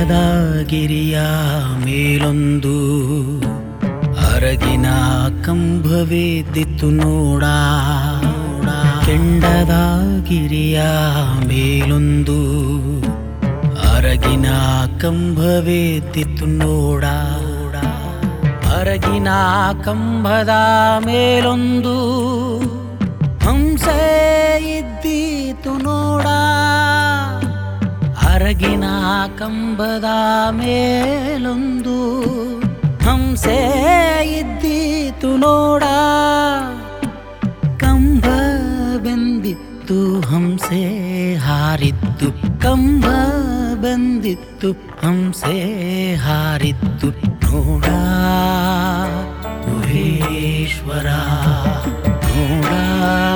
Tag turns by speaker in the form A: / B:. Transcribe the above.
A: ಕೆಂಡದ ಗಿರಿಯ ಮೇಲೊಂದು ಅರಗಿನ ಕಂಬವಿದ್ದಿತ್ತು ನೋಡ ಕೆಂಡದ ಗಿರಿಯ ಮೇಲೊಂದು ಅರಗಿನ ಕಂಬವಿದ್ದಿತ್ತು ನೋಡ ಅರಗಿನ ಕಂಬದ ಮೇಲೊಂದು ಹಂಸೆ ಇದ್ದೀತು ನೋಡ ಅರಗಿನ ಕಂಬದ ಮೇಲೊಂದು ಹಂಸೆ ಇದ್ದೀತು ನೋಡ ಕಂಬ ಬೆಂದಿತ್ತು ಹಂಸೆ ಹಾರಿತ್ತು ಕಂಬ ಬಂದಿತ್ತು ಹಂಸೆ ಹಾರಿತ್ತು ನೋಡ ಗುಹೇಶ್ವರ ನೋಡ